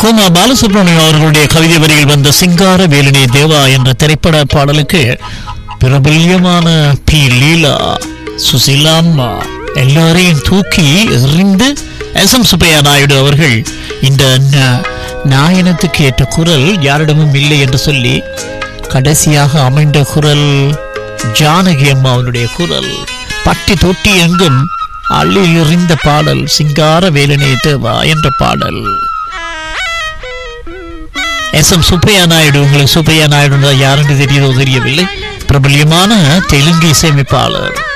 coma Balasubramaniam அவர்களுடைய கவிதை வரியில் வந்த சிங்கார வேலினி தேவா என்ற திரைப்பட பாடலுக்கு பிரபல்யமான பி லீலா சுசிலாம்மா எல்லாரையும் தூக்கி எறிந்து எஸ் எம் சுப்பையா நாயுடு அவர்கள் இந்த ந- நாயனத்துக்கு ஏற்ற குரல் யாரிடமும் இல்லை என்று சொல்லி கடைசியாக அமைந்த குரல் ஜானகி அம்மாவனுடைய குரல் பட்டி தொட்டி எங்கும் அள்ளி எறிந்த பாடல் சிங்கார வேலனே தேவா என்ற பாடல் எஸ் எம் சுப்பையா நாயுடு உங்களுக்கு சுப்பையா நாயுடு யாருன்னு தெரியுதோ தெரியவில்லை பிரபல்யமான தெலுங்கு இசையமைப்பாளர்